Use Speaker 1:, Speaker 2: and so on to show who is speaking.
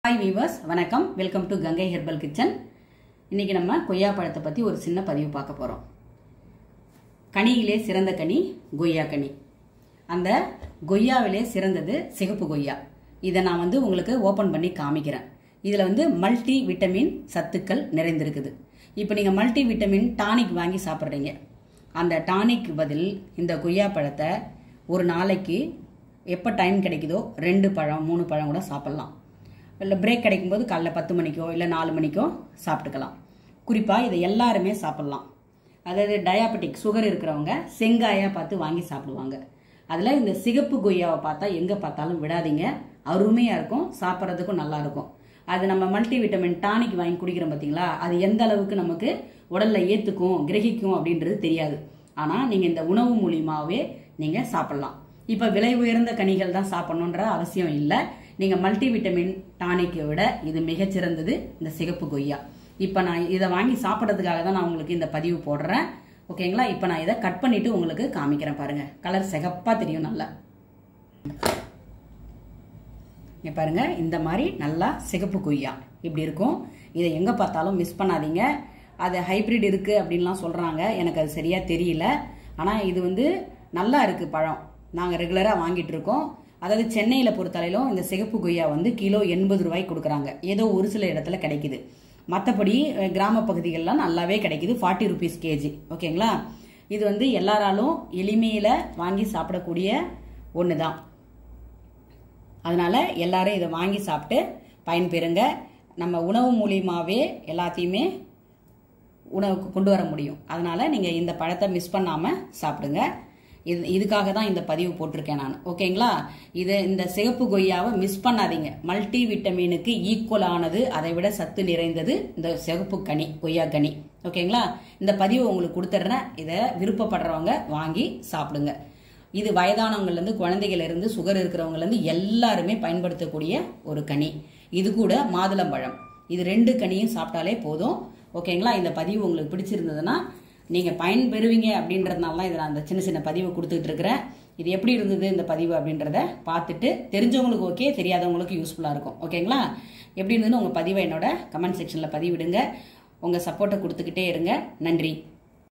Speaker 1: hi viewers வணக்கம் welcome to Ganga herbal kitchen இன்னைக்கு நம்ம கொய்யா பழத்தை பற்றி ஒரு சின்ன பதிவு பார்க்க போகிறோம் கனியிலே சிறந்த கனி கொய்யா கனி அந்த கொய்யாவிலே சிறந்தது சிகப்பு கொய்யா இதை நான் வந்து உங்களுக்கு ஓப்பன் பண்ணி காமிக்கிறேன் இதில் வந்து மல்டி விட்டமின் சத்துக்கள் நிறைந்திருக்குது இப்போ நீங்கள் மல்டி விட்டமின் டானிக் வாங்கி சாப்பிட்றீங்க அந்த டானிக் பதில் இந்த கொய்யா பழத்தை ஒரு நாளைக்கு எப்போ டைம் கிடைக்குதோ ரெண்டு பழம் மூணு பழம் கூட சாப்பிட்லாம் இல்லை பிரேக் கிடைக்கும்போது காலைல பத்து மணிக்கோ இல்லை நாலு மணிக்கோ சாப்பிட்டுக்கலாம் குறிப்பாக இதை எல்லாருமே சாப்பிட்லாம் அதாவது டயாபெட்டிக் சுகர் இருக்கிறவங்க செங்காயாக பார்த்து வாங்கி சாப்பிடுவாங்க அதில் இந்த சிகப்பு கொய்யாவை பார்த்தா எங்கே பார்த்தாலும் விடாதீங்க அருமையாக இருக்கும் சாப்பிட்றதுக்கும் நல்லா இருக்கும் அது நம்ம மல்டி விட்டமின் டானிக் வாங்கி குடிக்கிறோம் பார்த்தீங்களா அது எந்த அளவுக்கு நமக்கு உடல்ல ஏற்றுக்கும் கிரகிக்கும் அப்படின்றது தெரியாது ஆனால் நீங்கள் இந்த உணவு மூலியமாகவே நீங்கள் சாப்பிட்லாம் இப்போ விலை உயர்ந்த கனிகள் தான் சாப்பிடணுன்ற அவசியம் இல்லை நீங்கள் மல்டி விட்டமின் டானிக்கை விட இது மிகச்சிறந்தது இந்த சிகப்பு கொய்யா இப்போ நான் இதை வாங்கி சாப்பிட்றதுக்காக தான் நான் உங்களுக்கு இந்த பதிவு போடுறேன் ஓகேங்களா இப்போ நான் இதை கட் பண்ணிட்டு உங்களுக்கு காமிக்கிறேன் பாருங்க கலர் சிகப்பா தெரியும் நல்லா இங்க பாருங்க இந்த மாதிரி நல்லா சிகப்பு கொய்யா இப்படி இருக்கும் இதை எங்க பார்த்தாலும் மிஸ் பண்ணாதீங்க அது ஹைபிரிட் இருக்கு அப்படின்லாம் சொல்றாங்க எனக்கு அது சரியா தெரியல ஆனா இது வந்து நல்லா இருக்கு பழம் நாங்க ரெகுலரா வாங்கிட்டு இருக்கோம் அதாவது சென்னையில பொறுத்தளவிலும் இந்த சிகப்பு கொய்யா வந்து கிலோ எண்பது ரூபாய்க்கு கொடுக்குறாங்க ஏதோ ஒரு சில இடத்துல கிடைக்குது மற்றபடி கிராம பகுதிகளெலாம் நல்லாவே கிடைக்குது ஃபார்ட்டி ருபீஸ் கேஜி ஓகேங்களா இது வந்து எல்லாராலும் எளிமையில் வாங்கி சாப்பிடக்கூடிய ஒன்று தான் அதனால எல்லாரும் இதை வாங்கி சாப்பிட்டு பயன்பெறுங்க நம்ம உணவு மூலியமாகவே எல்லாத்தையுமே உணவுக்கு கொண்டு வர முடியும் அதனால நீங்கள் இந்த பழத்தை மிஸ் பண்ணாமல் சாப்பிடுங்க இது இதுக்காக தான் இந்த பதிவு போட்டிருக்கேன் நான் ஓகேங்களா இது இந்த சிகப்பு கொய்யாவை மிஸ் பண்ணாதீங்க மல்டி விட்டமினுக்கு ஈக்குவலானது அதை விட சத்து நிறைந்தது இந்த சிகப்பு கனி கொய்யா கனி ஓகேங்களா இந்த பதிவை உங்களுக்கு கொடுத்துட்றேன் இதை விருப்பப்படுறவங்க வாங்கி சாப்பிடுங்க இது வயதானவங்கலேருந்து குழந்தைகள்லேருந்து சுகர் இருக்கிறவங்கலேருந்து எல்லாருமே பயன்படுத்தக்கூடிய ஒரு கனி இது கூட மாதுளம்பழம் இது ரெண்டு கனியும் சாப்பிட்டாலே போதும் ஓகேங்களா இந்த பதிவு உங்களுக்கு பிடிச்சிருந்ததுன்னா நீங்கள் பயன்பெறுவீங்க அப்படின்றதுனால தான் இதை நான் அந்த சின்ன சின்ன பதிவு கொடுத்துட்டு இருக்கிறேன் இது எப்படி இருந்தது இந்த பதிவு அப்படின்றத பார்த்துட்டு தெரிஞ்சவங்களுக்கு ஓகே தெரியாதவங்களுக்கு யூஸ்ஃபுல்லாக இருக்கும் ஓகேங்களா எப்படி இருந்ததுன்னு உங்கள் பதிவை என்னோட கமெண்ட் செக்ஷனில் பதிவிடுங்க உங்கள் சப்போர்ட்டை கொடுத்துக்கிட்டே இருங்க நன்றி